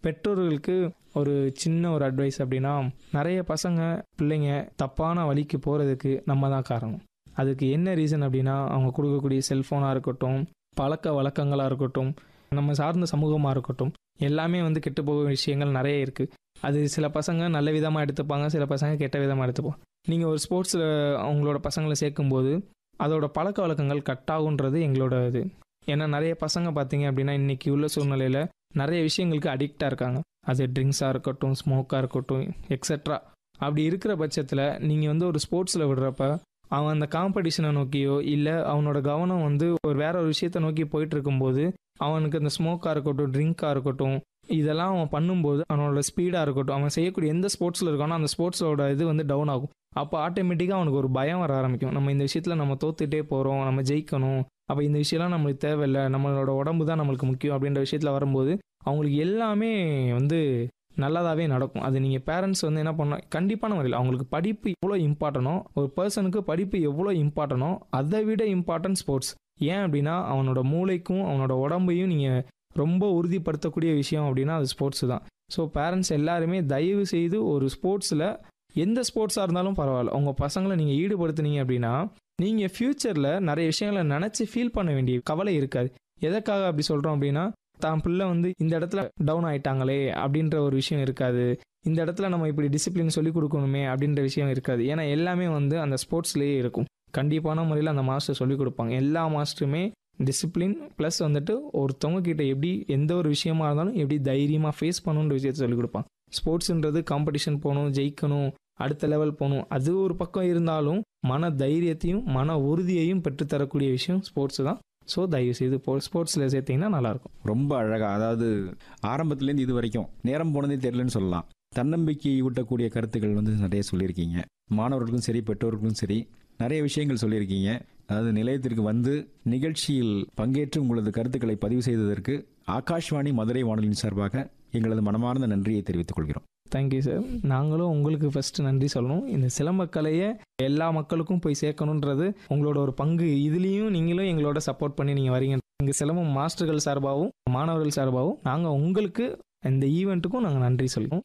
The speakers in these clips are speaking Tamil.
பெற்றோர்களுக்கு ஒரு சின்ன ஒரு அட்வைஸ் அப்படின்னா நிறைய பசங்க பிள்ளைங்க தப்பான வழிக்கு போகிறதுக்கு நம்ம தான் காரணம் அதுக்கு என்ன ரீசன் அப்படின்னா அவங்க கொடுக்கக்கூடிய செல்ஃபோனாக இருக்கட்டும் பழக்க வழக்கங்களாக இருக்கட்டும் நம்ம சார்ந்த சமூகமாக இருக்கட்டும் எல்லாமே வந்து கெட்டு போக விஷயங்கள் நிறைய இருக்குது அது சில பசங்க நல்ல விதமாக எடுத்துப்பாங்க சில பசங்க கெட்ட விதமாக எடுத்துப்பாங்க நீங்கள் ஒரு ஸ்போர்ட்ஸில் அவங்களோட பசங்களை சேர்க்கும்போது அதோட பழக்க வழக்கங்கள் கட்டாகுன்றது எங்களோட இது ஏன்னா நிறைய பசங்க பார்த்தீங்க அப்படின்னா இன்னைக்கு உள்ள சூழ்நிலையில் நிறைய விஷயங்களுக்கு அடிக்டாக இருக்காங்க அது ட்ரிங்க்ஸாக இருக்கட்டும் ஸ்மோக்காக இருக்கட்டும் எக்ஸட்ரா அப்படி இருக்கிற பட்சத்தில் நீங்கள் வந்து ஒரு ஸ்போர்ட்ஸில் விடுறப்ப அவன் அந்த காம்படிஷனை நோக்கியோ இல்லை அவனோட கவனம் வந்து ஒரு வேற ஒரு விஷயத்தை நோக்கி போயிட்டு இருக்கும்போது அவனுக்கு அந்த ஸ்மோக்காக இருக்கட்டும் ட்ரிங்காக இருக்கட்டும் இதெல்லாம் அவன் பண்ணும்போது அவனோட ஸ்பீடாக இருக்கட்டும் அவன் செய்யக்கூடிய எந்த ஸ்போர்ட்ஸில் இருக்கானோ அந்த ஸ்போர்ட்ஸோட இது வந்து டவுன் ஆகும் அப்போ ஆட்டோமேட்டிக்காக அவனுக்கு ஒரு பயம் வர ஆரம்பிக்கும் நம்ம இந்த விஷயத்தில் நம்ம தோத்துட்டே போகிறோம் நம்ம ஜெயிக்கணும் அப்போ இந்த விஷயம்லாம் நம்மளுக்கு தேவையில்லை நம்மளோட உடம்பு தான் நம்மளுக்கு முக்கியம் அப்படின்ற விஷயத்தில் வரும்போது அவங்களுக்கு எல்லாமே வந்து நல்லதாகவே நடக்கும் அது நீங்கள் பேரண்ட்ஸ் வந்து என்ன பண்ணணும் கண்டிப்பான முறையில் அவங்களுக்கு படிப்பு எவ்வளோ இம்பார்ட்டனோ ஒரு பர்சனுக்கு படிப்பு எவ்வளோ இம்பார்ட்டனோ அதை விட இம்பார்ட்டன்ட் ஸ்போர்ட்ஸ் ஏன் அப்படின்னா அவனோட மூளைக்கும் அவனோட உடம்பையும் நீங்கள் ரொம்ப உறுதிப்படுத்தக்கூடிய விஷயம் அப்படின்னா அது ஸ்போர்ட்ஸ் தான் ஸோ பேரண்ட்ஸ் எல்லாருமே தயவு செய்து ஒரு ஸ்போர்ட்ஸில் எந்த ஸ்போர்ட்ஸாக இருந்தாலும் பரவாயில்ல உங்கள் பசங்களை நீங்கள் ஈடுபடுத்துனீங்க அப்படின்னா நீங்கள் ஃப்யூச்சரில் நிறைய விஷயங்களை நினச்சி ஃபீல் பண்ண வேண்டிய கவலை இருக்காது எதற்காக அப்படி சொல்கிறோம் அப்படின்னா தான் பிள்ளை வந்து இந்த இடத்துல டவுன் ஆயிட்டாங்களே அப்படின்ற ஒரு விஷயம் இருக்காது இந்த இடத்துல நம்ம இப்படி டிசிப்ளின் சொல்லி கொடுக்கணுமே அப்படின்ற விஷயம் இருக்காது ஏன்னா எல்லாமே வந்து அந்த ஸ்போர்ட்ஸ்லேயே இருக்கும் கண்டிப்பான முறையில் அந்த மாஸ்டர் சொல்லி கொடுப்பாங்க எல்லா மாஸ்டருமே டிசிப்ளின் ப்ளஸ் வந்துட்டு ஒருத்தவங்க கிட்ட எப்படி எந்த ஒரு விஷயமா இருந்தாலும் எப்படி தைரியமாக ஃபேஸ் பண்ணணுன்ற விஷயத்த சொல்லிக் கொடுப்பாங்க ஸ்போர்ட்ஸ்ன்றது காம்படிஷன் போகணும் ஜெயிக்கணும் அடுத்த லெவல் போகணும் அது ஒரு பக்கம் இருந்தாலும் மன தைரியத்தையும் மன உறுதியையும் பெற்றுத்தரக்கூடிய விஷயம் ஸ்போர்ட்ஸ் தான் ஸோ தயவு செய்து ஸ்போர்ட்ஸில் சேர்த்தீங்கன்னா நல்லாயிருக்கும் ரொம்ப அழகா அதாவது ஆரம்பத்துலேருந்து இது வரைக்கும் நேரம் போனதே தெரியலன்னு சொல்லலாம் தன்னம்பிக்கை ஊட்டக்கூடிய கருத்துக்கள் வந்து நிறைய சொல்லியிருக்கீங்க மாணவர்களுக்கும் சரி பெற்றோர்களுக்கும் சரி நிறைய விஷயங்கள் சொல்லியிருக்கீங்க அதாவது நிலையத்திற்கு வந்து நிகழ்ச்சியில் பங்கேற்று உங்களது கருத்துக்களை பதிவு செய்ததற்கு ஆகாஷ்வாணி மதுரை வானொலியின் சார்பாக எங்களது மனமார்ந்த நன்றியை தெரிவித்துக் கொள்கிறோம் தேங்க்யூ சார் நாங்களும் உங்களுக்கு ஃபர்ஸ்ட் நன்றி சொல்லணும் இந்த சிலம்பக்கலையை எல்லா மக்களுக்கும் போய் சேர்க்கணுன்றது உங்களோட ஒரு பங்கு இதுலேயும் நீங்களும் எங்களோட சப்போர்ட் பண்ணி நீங்கள் வரீங்க எங்கள் சிலம்பம் மாஸ்டர்கள் சார்பாகவும் மாணவர்கள் சார்பாகவும் நாங்கள் உங்களுக்கு இந்த ஈவெண்ட்டுக்கும் நாங்கள் நன்றி சொல்லுவோம்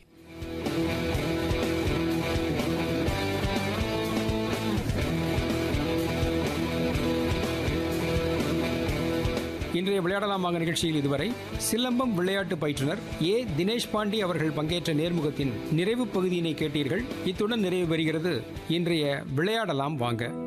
இன்றைய விளையாடலாம் வாங்க நிகழ்ச்சியில் இதுவரை சிலம்பம் விளையாட்டு பயிற்றுனர் ஏ தினேஷ் பாண்டி அவர்கள் பங்கேற்ற நேர்முகத்தின் நிறைவு பகுதியினை கேட்டீர்கள் இத்துடன் நிறைவு பெறுகிறது இன்றைய விளையாடலாம் வாங்க